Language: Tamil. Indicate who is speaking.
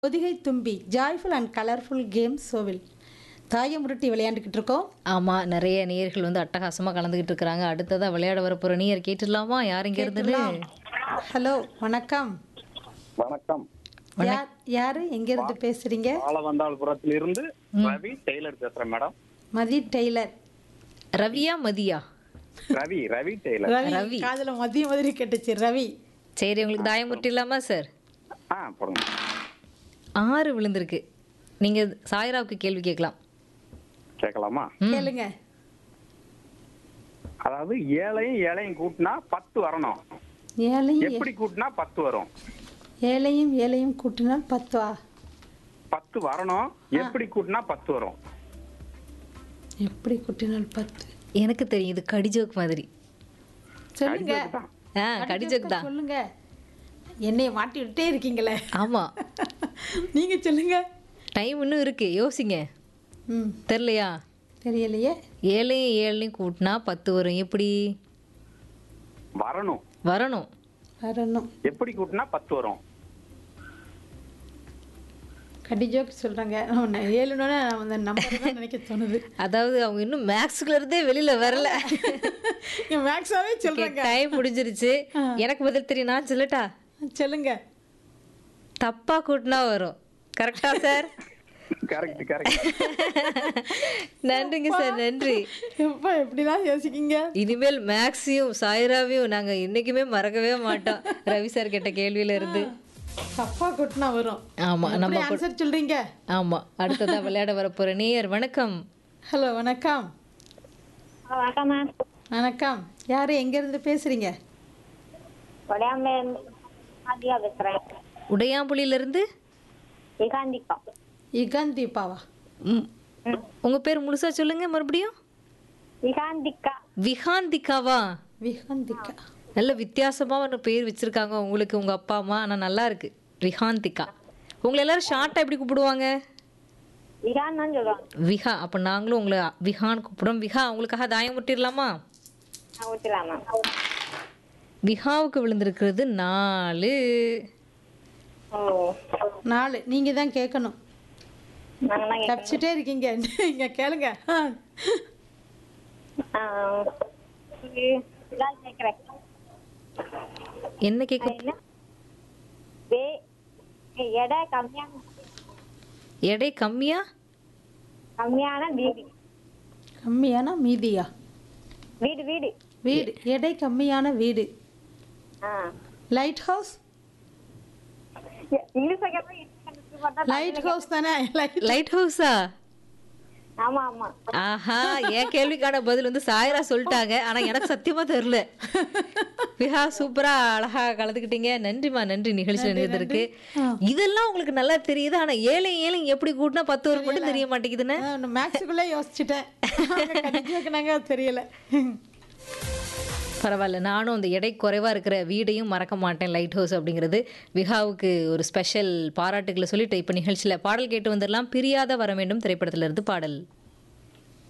Speaker 1: பொதிகை தும்பி ஜாய்ஃபுல் அண்ட் கலர்ஃபுல் கேம் ஷோவில் தாயம் உருட்டி விளையாண்டுக்கிட்டு இருக்கோம்
Speaker 2: ஆமாம் நிறைய நேயர்கள் வந்து அட்டகாசமாக கலந்துக்கிட்டு இருக்கிறாங்க அடுத்ததாக விளையாட வர போகிற நேயர் கேட்டுடலாமா யார் இங்கே இருந்துன்னு
Speaker 1: ஹலோ வணக்கம்
Speaker 3: வணக்கம்
Speaker 1: யார் யாரு எங்கிருந்து பேசுறீங்க
Speaker 3: ஆலவந்தாள்புரத்துல இருந்து ரவி டெய்லர் பேசுறேன் மேடம்
Speaker 1: மதி டெய்லர்
Speaker 2: ரவியா மதியா
Speaker 3: ரவி ரவி டெய்லர்
Speaker 1: ரவி
Speaker 2: ரவி.
Speaker 1: காதுல மதிய மாதிரி கேட்டுச்சு ரவி
Speaker 2: சரி உங்களுக்கு தாயம் முட்டிடலாமா சார்
Speaker 3: ஆ போடுங்க
Speaker 2: ஆறு விழுந்திருக்கு நீங்கள் சாய்ராவுக்கு கேள்வி கேட்கலாம்
Speaker 3: கேட்கலாமா
Speaker 1: கேளுங்க
Speaker 3: அதாவது ஏழையும் ஏழையும் கூட்டினா பத்து வரணும்
Speaker 1: ஏழையும்
Speaker 3: எப்படி கூட்டினா பத்து வரும்
Speaker 1: ஏழையும் ஏழையும் கூட்டினால் பத்துவா
Speaker 3: பத்து வரணும் எப்படி கூட்டினா பத்து வரும்
Speaker 1: எப்படி கூட்டினால் பத்து
Speaker 2: எனக்கு தெரியும் இது கடிஜோக் மாதிரி
Speaker 1: சொல்லுங்க
Speaker 3: அதுதான்.
Speaker 2: ஆ கடிஜோக் தான்
Speaker 1: சொல்லுங்க என்னைய மாட்டி விட்டே இருக்கீங்களே
Speaker 2: ஆமாம்
Speaker 1: நீங்க சொல்லுங்க
Speaker 2: டைம் இன்னும் இருக்கு யோசிங்க
Speaker 1: ம்
Speaker 2: தெரிலையா
Speaker 1: தெரியலையே
Speaker 2: ஏழையும் ஏழையும் கூட்டினா பத்து வரும் எப்படி
Speaker 3: வரணும்
Speaker 2: வரணும்
Speaker 1: வரணும்
Speaker 3: எப்படி கூட்டினா பத்து வரும்
Speaker 1: கடி ஜோக் சொல்றாங்க நான் ஏழுனோட நான் அந்த நம்பர் தான் நினைக்க தோணுது
Speaker 2: அதாவது அவங்க இன்னும் மேக்ஸ்ல இருந்தே வெளியில வரல
Speaker 1: என் மேக்ஸாவே சொல்றாங்க
Speaker 2: டைம் முடிஞ்சிருச்சு எனக்கு பதில் தெரியும் நான் சொல்லட்டா
Speaker 1: சொல்லுங்க
Speaker 2: தப்பா கூட்டினா வரும் கரெக்டா சார்
Speaker 3: கரெக்ட் கரெக்ட்
Speaker 2: நன்றிங்க சார் நன்றி
Speaker 1: எப்பா எப்படிலாம் யோசிக்கீங்க
Speaker 2: இனிமேல் மேக்ஸையும் சாய்ராவையும் நாங்க என்னைக்குமே மறக்கவே மாட்டோம் ரவி சார் கேட்ட கேள்வியில இருந்து
Speaker 1: தப்பா கொட்டினா வரும்
Speaker 2: ஆமா நம்ம
Speaker 1: எப்படி ஆன்சர் சொல்றீங்க
Speaker 2: ஆமா அடுத்ததா விளையாட வர போற நேயர் வணக்கம்
Speaker 1: ஹலோ வணக்கம்
Speaker 4: வணக்கம் மேம்
Speaker 1: வணக்கம் யாரு எங்க இருந்து பேசுறீங்க
Speaker 4: உடையாம ஆதியா பேசுறேன்
Speaker 2: உடையாம்புலியில இருந்து
Speaker 4: விகாந்திகா
Speaker 1: யுகான் தீபாவா
Speaker 2: ம், உங்க பேர் முழுசா சொல்லுங்க மறுபடியும்
Speaker 4: விகாந்திகா
Speaker 2: விஹாந்திகாவா
Speaker 1: விகாந்திகா
Speaker 2: நல்ல வித்தியாசமாக ஒரு பேர் வச்சிருக்காங்க உங்களுக்கு உங்க அப்பா அம்மா ஆனா நல்லா இருக்கு விஹாந்திகா உங்களை எல்லாரும் ஷார்ட்டா எப்படி கூப்பிடுவாங்க
Speaker 4: விகான் தான் சொல்லுவாங்க
Speaker 2: விஹா அப்ப நாங்களும் உங்களை விஹான்னு கூப்பிடுறோம் விஹா உங்களுக்காக தாயம் முட்டிடலாமா
Speaker 4: நான் ஊற்றலாம் மேம்
Speaker 2: விஹாவுக்கு விழுந்திருக்கிறது நாலு
Speaker 4: ஓ
Speaker 1: நாலு நீங்க தான் கேட்கணும்
Speaker 4: நாங்கள் தான் கேட்கணும்.
Speaker 1: தப்பிச்சுட்டே இருக்கீங்க நீங்க கேளுங்க ஆ.
Speaker 4: ஆ, இது இதான் கேட்குறேன்
Speaker 2: என்ன கேட்க
Speaker 4: என்ன வே ஏ, எடை கம்மியான
Speaker 2: எடை கம்மியா
Speaker 4: கம்மியான வீடு
Speaker 1: கம்மியான மீதியா
Speaker 4: வீடு வீடு
Speaker 1: வீடு எடை கம்மியான வீடு
Speaker 4: ஆ
Speaker 1: லைட் ஹவுஸ்
Speaker 4: இங்கிலீஷ் கேட்கறப்ப இங்கிலீஷ் கண்டுபிடிச்சு பார்த்தா
Speaker 1: லைட் ஹவுஸ் தானே லைட்
Speaker 2: லைட் ஹவுஸா
Speaker 4: ஆமா ஆமா
Speaker 2: ஆஹா என் கேள்விக்கான பதில் வந்து சாயரா சொல்லிட்டாங்க ஆனா எனக்கு சத்தியமா தெரியல விஹா சூப்பரா அழகா கலந்துக்கிட்டீங்க நன்றிமா நன்றி நிகழ்ச்சியில் நிறுத்திருக்கு இதெல்லாம் உங்களுக்கு நல்லா தெரியுது ஆனா ஏழை ஏழை எப்படி கூட்டினா பத்து வரும் மட்டும் தெரிய மாட்டேங்குதுன்னு
Speaker 1: மேக்ஸுக்குள்ளே யோசிச்சுட்டேன் கடிச்சுனாங்க தெரியல
Speaker 2: பரவாயில்ல நானும் அந்த எடை குறைவா இருக்கிற வீடையும் மறக்க மாட்டேன் லைட் ஹவுஸ் அப்படிங்கிறது விஹாவுக்கு ஒரு ஸ்பெஷல் பாராட்டுகளை சொல்லிட்டு இப்போ நிகழ்ச்சியில் பாடல் கேட்டு வந்துடலாம் பிரியாத வர வேண்டும் திரைப்படத்துல இருந்து பாடல்